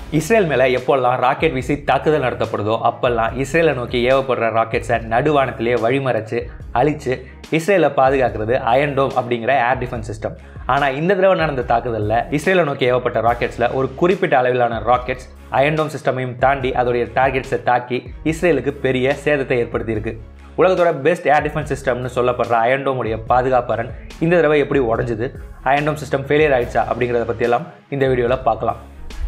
Israel மேலே எப்போல்லாம் rocket வீசி தாக்குதல் நடத்தப்படுதோ அப்போல்லாம் இஸ்ரேலை நோக்கி ஏவப்படுற ராக்கெட்ஸை நடுவானத்திலேயே வழிமறைச்சு அழிச்சு இஸ்ரேலை பாதுகாக்கிறது அயன்டோம் அப்படிங்கிற ஏர் டிஃபென்ஸ் சிஸ்டம் ஆனால் இந்த தடவை நடந்த தாக்குதலில் இஸ்ரேலை நோக்கி ஏவப்பட்ட ராக்கெட்ஸில் ஒரு குறிப்பிட்ட அளவிலான ராக்கெட்ஸ் அயன்டோம் சிஸ்டமையும் தாண்டி அதோடைய டார்கெட்ஸை தாக்கி இஸ்ரேலுக்கு பெரிய சேதத்தை ஏற்படுத்தியிருக்கு உலகத்தோட பெஸ்ட் ஏர் டிஃபென்ஸ் சிஸ்டம்னு சொல்லப்படுற அயன்டோமுடைய பாதுகாப்பரன் இந்த தடவை எப்படி உடஞ்சுது அயன்டோம் சிஸ்டம் ஃபெயிலியர் ஆயிடுச்சா அப்படிங்கிறத பற்றியெல்லாம் இந்த வீடியோவில் பார்க்கலாம்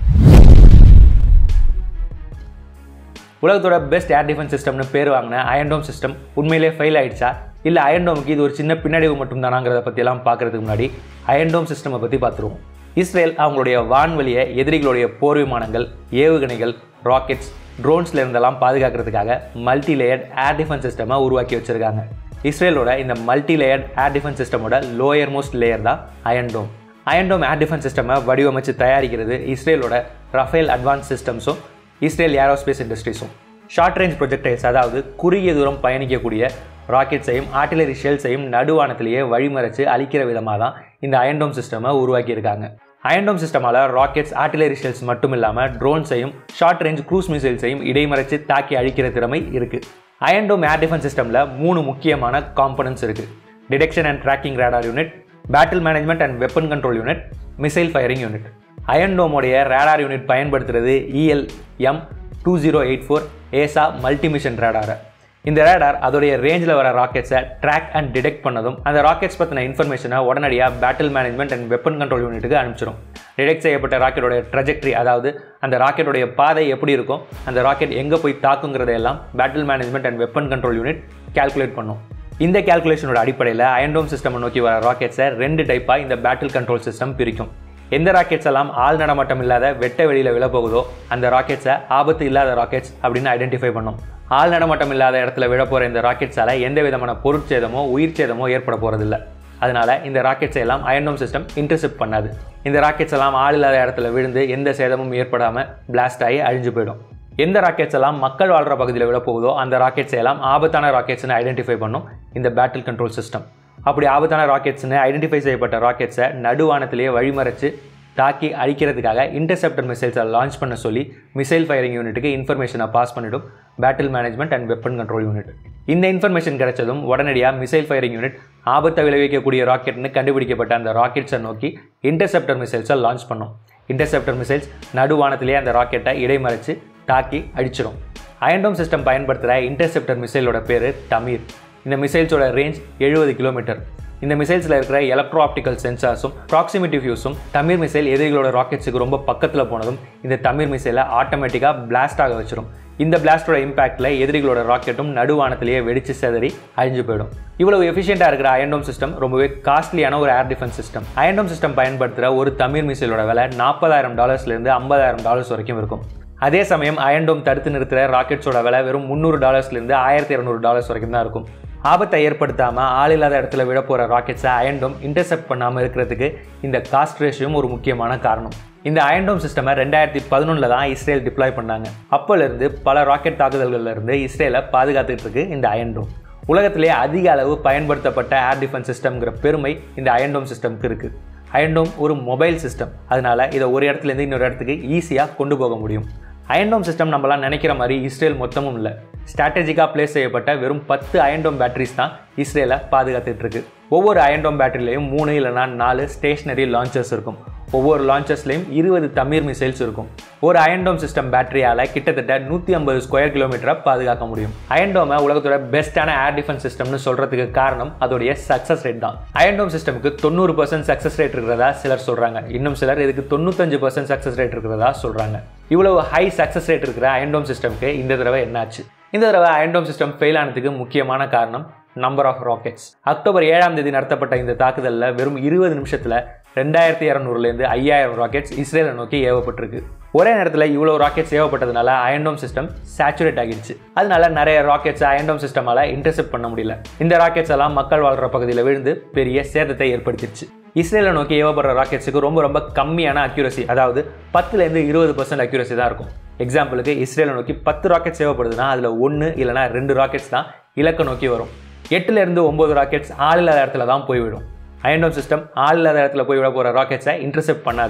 உலகத்தோட பெஸ்ட் ஏர் டிஃபென்ஸ் சிஸ்டம்னு பேர் வாங்கின அயன்டோம் சிஸ்டம் உண்மையிலே ஃபெயில் ஆயிடுச்சா இல்லை அயன்டோமுக்கு இது ஒரு சின்ன பின்னடைவு மட்டும் தானாங்கிறத பற்றியெல்லாம் பார்க்குறதுக்கு முன்னாடி அயன்டோம் சிஸ்டமை பற்றி பார்த்துருவோம் இஸ்ரேல் அவங்களுடைய வான்வெளியை எதிரிகளுடைய போர் விமானங்கள் ஏவுகணைகள் ராக்கெட்ஸ் ட்ரோன்ஸ்ல இருந்தெல்லாம் பாதுகாக்கிறதுக்காக மல்டி லேயர்ட் ஏர் டிஃபென்ஸ் சிஸ்டமை உருவாக்கி வச்சிருக்காங்க இஸ்ரேலோட இந்த மல்டி லேயர்ட் ஏர் டிஃபென்ஸ் சிஸ்டமோட லோயர் மோஸ்ட் லேயர் தான் அயன்டோம் அயன்டோம் ஏர் டிஃபென்ஸ் சிஸ்டமை வடிவமைச்சு தயாரிக்கிறது இஸ்ரேலோட ரஃபேல் அட்வான்ஸ் சிஸ்டம்ஸும் இஸ்ரேல் ஏரோஸ்பேஸ் இண்டஸ்ட்ரீஸும் ஷார்ட் ரேஞ்ச் ப்ரொஜெக்டைல்ஸ் அதாவது குறுகிய தூரம் பயணிக்கக்கூடிய ராக்கெட்ஸையும் ஆர்டிலரி ஷெல்ஸையும் நடுவானத்திலேயே வழிமறைச்சு அழிக்கிற விதமாக தான் இந்த அயன்டோம் சிஸ்டமை உருவாக்கியிருக்காங்க அயன்டோம் சிஸ்டமால் ராக்கெட்ஸ் ஆர்டிலரி ஷெல்ஸ் மட்டும் இல்லாமல் ட்ரோன்ஸையும் ஷார்ட் ரேஞ்ச் க்ரூஸ் மிசைல்ஸையும் இடைமறைச்சு தாக்கி அழிக்கிற திறமை இருக்குது அயன்டோம் ஏர் டிஃபென்ஸ் சிஸ்டமில் மூணு முக்கியமான காம்பனன்ட்ஸ் இருக்குது detection and tracking radar unit battle management and weapon control unit missile firing unit அயன்டோமுடைய ரேடார் யூனிட் பயன்படுத்துறது EL M two zero eight four AESA multimission ரேடாரை இந்த ரேடார் அதோடைய ரேஞ்சில் வர ராக்கெட்ஸை ட்ராக் அண்ட் டிடெக்ட் பண்ணதும் அந்த ராக்கெட்ஸ் பற்றின இன்ஃபர்மேஷனை உடனடியாக battle management and weapon control யூனிட்டுக்கு அனுப்பிச்சிடும் டிடெக்ட் செய்யப்பட்ட ராக்கெட்டோடைய ட்ரஜெக்டரி அதாவது அந்த ராக்கெட்டோடைய பாதை எப்படி இருக்கும் அந்த ராக்கெட் எங்கே போய் தாக்குங்கிறதையெல்லாம் battle management and weapon control unit calculate பண்ணும் இந்த கால்குலேஷனோட அடிப்படையில் அயன்டோம் சிஸ்டம் நோக்கி வர ராக்கெட்ஸை ரெண்டு டைப்பாக இந்த பேட்டில் கண்ட்ரோல் சிஸ்டம் பிரிக்கும் எந்த ராக்கெட்ஸ் எல்லாம் ஆள் நடமாட்டம் இல்லாத வெட்ட வெளியில் விழப்போகுதோ அந்த ராக்கெட்ஸை ஆபத்து இல்லாத ராக்கெட்ஸ் அப்படின்னு ஐடென்டிஃபை பண்ணும் ஆள் நடமாட்டம் இல்லாத இடத்துல விழ போகிற இந்த ராக்கெட்ஸால் எந்த விதமான பொருட்சேதமோ உயிர் சேதமோ ஏற்பட போகிறதில்ல அதனால் இந்த ராக்கெட்ஸ் எல்லாம் அயன்டோம் சிஸ்டம் இன்டர்செப்ட் பண்ணாது இந்த ராக்கெட்ஸ் எல்லாம் ஆள் இல்லாத இடத்துல விழுந்து எந்த சேதமும் ஏற்படாமல் பிளாஸ்ட் ஆகி அழிஞ்சு போயிடும் எந்த ராக்கெட்ஸ் எல்லாம் மக்கள் வாழ்கிற பகுதியில் விழப்போகுதோ அந்த ராக்கெட்ஸ் எல்லாம் ஆபத்தான ராக்கெட்ஸ்னு ஐடென்டிஃபை பண்ணும் இந்த பேட்டில் கண்ட்ரோல் சிஸ்டம் அப்படி ஆபத்தான ராக்கெட்ஸ்னு ஐடென்டிஃபை செய்யப்பட்ட ராக்கெட்ஸை நடுவானத்திலேயே வழிமறைச்சு தாக்கி அழிக்கிறதுக்காக இன்டர்செப்டர் மிசைல்ஸை லான்ச் பண்ண சொல்லி மிசைல் ஃபயரிங் யூனிட்டுக்கு இன்ஃபர்மேஷனை பாஸ் பண்ணிடும் battle management and weapon control unit இந்த இன்ஃபர்மேஷன் கிடைச்சதும் உடனடியாக மிசைல் ஃபயரிங் யூனிட் ஆபத்தை விளைவிக்கக்கூடிய ராக்கெட்னு கண்டுபிடிக்கப்பட்ட அந்த ராக்கெட்ஸை நோக்கி இன்டர்செப்டர் மிசைல்ஸை லான்ச் பண்ணும் இன்டர்செப்டர் மிசைல்ஸ் நடுவானத்திலேயே அந்த ராக்கெட்டை இடைமறைச்சு தாக்கி அடிச்சிடும் அயன்டோம் சிஸ்டம் பயன்படுத்துகிற இன்டர்செப்டர் மிசைலோட பேர் தமிர் இந்த மிசைல்ஸோட ரேஞ்ச் எழுபது கிலோமீட்டர் இந்த மிசைல்ஸில் இருக்கிற எலக்ட்ரோ ஆப்டிக்கல் சென்சார்ஸும் ப்ராக்சிமிட்டி ஃபியூஸும் தமிழ் மிசைல் எதிரிகளோட ராக்கெட்ஸுக்கு ரொம்ப பக்கத்தில் போனதும் இந்த தமிழ் மிசைலை ஆட்டோமேட்டிக்காக பிளாஸ்ட் ஆக வச்சிடும் இந்த பிளாஸ்டோட இம்பாக்டில் எதிரிகளோட ராக்கெட்டும் நடுவானத்திலேயே வெடிச்சு செதறி அழிஞ்சு போயிடும் இவ்வளவு எஃபிஷியண்டாக இருக்கிற அயன்டோம் சிஸ்டம் ரொம்பவே காஸ்ட்லியான ஒரு air defence system Iron Dome system பயன்படுத்துகிற ஒரு தமிழ் மிசைலோட விலை நாற்பதாயிரம் டாலர்ஸ்லேருந்து ஐம்பதாயிரம் டாலர்ஸ் வரைக்கும் இருக்கும் அதே சமயம் அயன்டோம் தடுத்து நிறுத்துகிற ராக்கெட்ஸோட விலை வெறும் முந்நூறு டாலர்ஸ்லேருந்து ஆயிரத்தி இரநூறு டாலர்ஸ் வரைக்கும் தான் இருக்கும் ஆபத்தை ஏற்படுத்தாமல் ஆள் இல்லாத இடத்துல விட போகிற ராக்கெட்ஸை அயன்டோம் இன்டர்செப்ட் பண்ணாமல் இருக்கிறதுக்கு இந்த காஸ்ட் ரேஷியும் ஒரு முக்கியமான காரணம் இந்த அயன்டோம் சிஸ்டமை ரெண்டாயிரத்தி பதினொன்றில் தான் இஸ்ரேல் டிப்ளாய் பண்ணாங்க அப்போலேருந்து பல ராக்கெட் தாக்குதல்கள்ல இருந்து இஸ்ரேலை பாதுகாத்துட்டு இருக்கு இந்த அயன்டோம் உலகத்திலே அதிக அளவு பயன்படுத்தப்பட்ட ஏர் டிஃபென்ஸ் சிஸ்டம்ங்கிற பெருமை இந்த அயன்டோம் சிஸ்டம்க்கு இருக்குது அயன்டோம் ஒரு மொபைல் சிஸ்டம் அதனால் இதை ஒரு இடத்துலேருந்து இன்னொரு இடத்துக்கு ஈஸியாக கொண்டு போக முடியும் அயன்டோம் சிஸ்டம் நம்மளாம் நினைக்கிற மாதிரி இஸ்ரேல் மொத்தமும் இல்லை ஸ்ட்ராட்டஜிக்காக பிளேஸ் செய்யப்பட்ட வெறும் பத்து அயன்டோம் பேட்டரிஸ் தான் இஸ்ரேலை பாதுகாத்துட்டு இருக்கு ஒவ்வொரு அயன்டோம் பேட்டரிலையும் மூணு இல்லைனா நாலு ஸ்டேஷனரி லான்ச்சர்ஸ் இருக்கும் ஒவ்வொரு லான்ச்சர்ஸ்லையும் இருபது தமிழ் மிசைல்ஸ் இருக்கும் ஒரு அயன்டோம் சிஸ்டம் பேட்டரியால் கிட்டத்தட்ட நூற்றி ஐம்பது ஸ்கொயர் கிலோமீட்டரை பாதுகாக்க முடியும் அயன்டோமை உலகத்தோட பெஸ்ட்டான ஏர் டிஃபென்ஸ் சிஸ்டம்னு சொல்கிறதுக்கு காரணம் அதோடைய சக்ஸஸ் ரேட் தான் அயன்டோம் சிஸ்டமுக்கு தொண்ணூறு பர்சன்ட் சக்ஸஸ் ரேட் இருக்கிறதா சிலர் சொல்கிறாங்க இன்னும் சிலர் இதுக்கு தொண்ணூத்தஞ்சு பர்சன்ட் சக்ஸஸ் ரேட் இருக்கிறதா சொல்கிறாங்க இவ்வளவு ஹை சக்ஸஸ் ரேட் இருக்கிற அயன்டோம் சிஸ்டம்க்கு இந்த தடவை என்னாச்சு இந்த தடவை அயன்டோம் சிஸ்டம் ஃபெயில் ஆனதுக்கு முக்கியமான காரணம் நம்பர் ஆஃப் ராக்கெட்ஸ் அக்டோபர் ஏழாம் தேதி நடத்தப்பட்ட இந்த தாக்குதலில் வெறும் இருபது நிமிஷத்தில் ரெண்டாயிரத்தி இரநூறுலேருந்து ஐயாயிரம் ராக்கெட்ஸ் இஸ்ரேலை நோக்கி ஏவப்பட்டிருக்கு ஒரே நேரத்தில் இவ்வளோ ராக்கெட்ஸ் ஏவப்பட்டதுனால அயன்டோம் சிஸ்டம் சேச்சுரேட் ஆகிடுச்சு அதனால நிறைய ராக்கெட்ஸ் அயன்டோம் சிஸ்டமால் இன்டர்செப்ட் பண்ண முடியல இந்த ராக்கெட்ஸ் எல்லாம் மக்கள் வாழ்கிற பகுதியில் விழுந்து பெரிய சேதத்தை ஏற்படுத்திடுச்சு இஸ்ரேலை நோக்கி ஏவப்படுற ராக்கெட்ஸுக்கு ரொம்ப ரொம்ப கம்மியான அக்யூரசி அதாவது பத்துலேருந்து இருபது பர்சன்ட் அக்யூரசி தான் இருக்கும் எக்ஸாம்பிளுக்கு இஸ்ரேலை நோக்கி பத்து ராக்கெட்ஸ் தேவைப்படுதுன்னா அதில் ஒன்று இல்லைனா ரெண்டு ராக்கெட்ஸ் தான் இலக்கை நோக்கி வரும் எட்டுலேருந்து ஒம்பது ராக்கெட்ஸ் ஆள் இல்லாத இடத்துல தான் போய்விடும் அயன்டோம் சிஸ்டம் ஆள் இல்லாத இடத்துல போய் விட போகிற ராக்கெட்ஸை இன்டர்செப்ட் பண்ணாது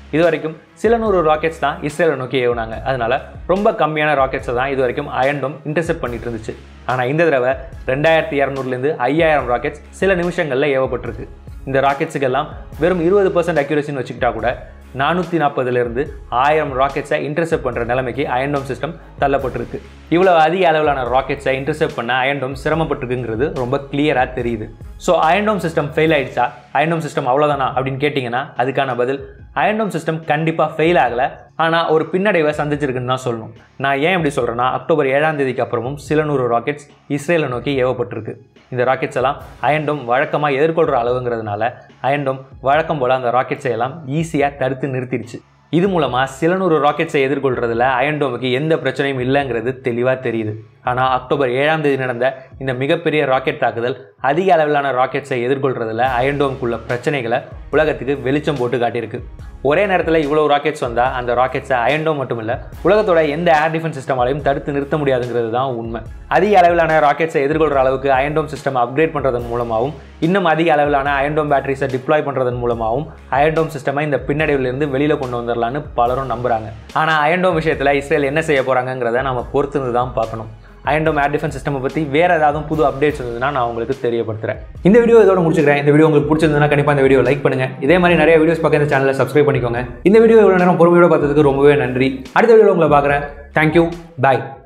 இது வரைக்கும் சில நூறு ராக்கெட்ஸ் தான் இஸ்ரேலை நோக்கி ஏவுனாங்க அதனால ரொம்ப கம்மியான ராக்கெட்ஸை தான் இது வரைக்கும் அயன்டோம் இன்டர்செப்ட் பண்ணிட்டு இருந்துச்சு ஆனால் இந்த தடவை ரெண்டாயிரத்தி இரநூறுலேருந்து ஐயாயிரம் ராக்கெட்ஸ் சில நிமிஷங்களில் ஏவப்பட்டிருக்கு இந்த ராக்கெட்ஸுக்கெல்லாம் வெறும் இருபது பர்சன்ட் அக்யூரேசின்னு வச்சுக்கிட்டா கூட நானூற்றி நாற்பதுலேருந்து ஆயிரம் ராக்கெட்ஸை இன்டர்செப்ட் பண்ணுற நிலைமைக்கு அயன்டோம் சிஸ்டம் தள்ளப்பட்டிருக்கு இவ்வளோ அதிக அளவிலான ராக்கெட்ஸை இன்டர்செப்ட் பண்ண அயன்டோம் சிரமப்பட்டிருக்குங்கிறது ரொம்ப கிளியராக தெரியுது ஸோ அயன்டோம் சிஸ்டம் ஃபெயில் ஆயிடுச்சா அயன்டோம் சிஸ்டம் அவ்வளோதானா அப்படின்னு கேட்டிங்கன்னா அதுக்கான பதில் அயன்டோம் சிஸ்டம் கண்டிப்பாக ஃபெயில் ஆகலை ஆனால் ஒரு பின்னடைவை சந்திச்சிருக்குன்னு தான் சொல்லணும் நான் ஏன் இப்படி சொல்கிறேன்னா அக்டோபர் ஏழாம் தேதிக்கு அப்புறமும் சில நூறு ராக்கெட்ஸ் இஸ்ரேலை நோக்கி ஏவப்பட்டிருக்கு இந்த ராக்கெட்ஸ் எல்லாம் அயன்டோம் வழக்கமாக எதிர்கொள்கிற அளவுங்கிறதுனால அயன்டோம் வழக்கம் போல் அந்த ராக்கெட்ஸை எல்லாம் ஈஸியாக தடுத்து நிறுத்திடுச்சு இது மூலமாக சில நூறு ராக்கெட்ஸை எதிர்கொள்கிறதுல அயன்டோமுக்கு எந்த பிரச்சனையும் இல்லைங்கிறது தெளிவாக தெரியுது ஆனால் அக்டோபர் ஏழாம் தேதி நடந்த இந்த மிகப்பெரிய ராக்கெட் தாக்குதல் அதிக அளவிலான ராக்கெட்ஸை எதிர்கொள்கிறதுல அயன்டோமுக்குள்ள பிரச்சனைகளை உலகத்துக்கு வெளிச்சம் போட்டு காட்டியிருக்கு ஒரே நேரத்தில் இவ்வளோ ராக்கெட்ஸ் வந்தால் அந்த ராக்கெட்ஸை அயன்டோம் மட்டும் இல்லை உலகத்தோட எந்த ஏர் டிஃபென்ஸ் சிஸ்டமாலையும் தடுத்து நிறுத்த முடியாதுங்கிறது தான் உண்மை அதிக அளவிலான ராக்கெட்ஸை எதிர்கொள்கிற அளவுக்கு அயன்டோம் சிஸ்டம் அப்கிரேட் பண்ணுறதன் மூலமாகவும் இன்னும் அதிக அளவிலான அயன்டோம் பேட்டரிஸை டிப்ளாய் பண்ணுறதன் மூலமாகவும் அயன்டோம் சிஸ்டமை இந்த பின்னடைவிலிருந்து வெளியில் கொண்டு வந்துடலான்னு பலரும் நம்புகிறாங்க ஆனால் அயன்டோம் விஷயத்தில் இஸ்ரேல் என்ன செய்ய போகிறாங்கிறத நம்ம பொறுத்து தான் பார்க்கணும் அயன்டோம் ஏர் டிஃபென்ஸ் சிஸ்டம் பற்றி வேறு ஏதாவது புது அப்டேட்ஸ் இருந்ததுன்னா நான் உங்களுக்கு தெரியப்படுத்துறேன் இந்த வீடியோ இதோட முடிச்சுக்கிறேன் இந்த வீடியோ உங்களுக்கு பிடிச்சிருந்ததுன்னா கண்டிப்பாக இந்த வீடியோ லைக் பண்ணுங்க இதே மாதிரி நிறைய வீடியோஸ் பார்க்க இந்த சேனலை சப்ஸ்கிரைப் பண்ணிக்கோங்க இந்த வீடியோ இவ்வளோ நேரம் பொறுமையோட பார்த்ததுக்கு ரொம்பவே நன்றி அடுத்த வீடியோ உங்களை பார்க்குறேன் தேங்க்யூ பாய்